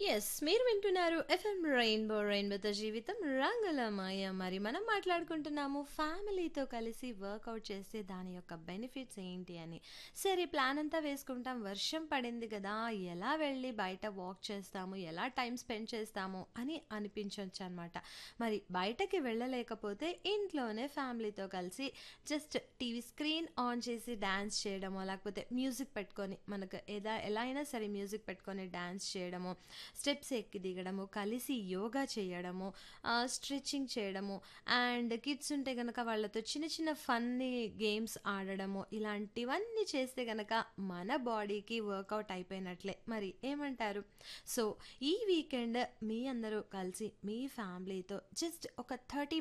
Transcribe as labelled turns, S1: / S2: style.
S1: yes మీరు వింటున్నారు FM rainbow రెయిన్బోతో జీవితం రంగులమయ మరి మనం మాట్లాడుకుంటున్నాము ఫ్యామిలీతో కలిసి వర్కౌట్ చేస్తే దాని యొక్క బెనిఫిట్స్ ఏంటి అని సరే ప్లాన్ అంతా వేసుకుంటాం వర్షం పడింది కదా ఎలా వెళ్ళి బయట వాక్ చేస్తాము ఎలా టైం స్పెండ్ చేస్తాము అని అనిపించవచ్చు అనమాట మరి బయటకి వెళ్ళలేకపోతే ఇంట్లోనే ఫ్యామిలీతో కలిసి జస్ట్ టీవీ స్క్రీన్ ఆన్ చేసి డ్యాన్స్ చేయడమో లేకపోతే మ్యూజిక్ పెట్టుకొని మనకు ఏదా ఎలా అయినా సరే మ్యూజిక్ పెట్టుకొని డ్యాన్స్ చేయడము స్టెప్స్ ఎక్కి దిగడము కలిసి యోగా చేయడము స్ట్రెచ్చింగ్ చేయడము అండ్ కిడ్స్ ఉంటే కనుక వాళ్ళతో చిన్న చిన్న ఫన్నీ గేమ్స్ ఆడడము ఇలాంటివన్నీ చేస్తే కనుక మన బాడీకి వర్కౌట్ అయిపోయినట్లే మరి ఏమంటారు సో ఈ వీకెండ్ మీ అందరూ కలిసి మీ ఫ్యామిలీతో జస్ట్ ఒక థర్టీ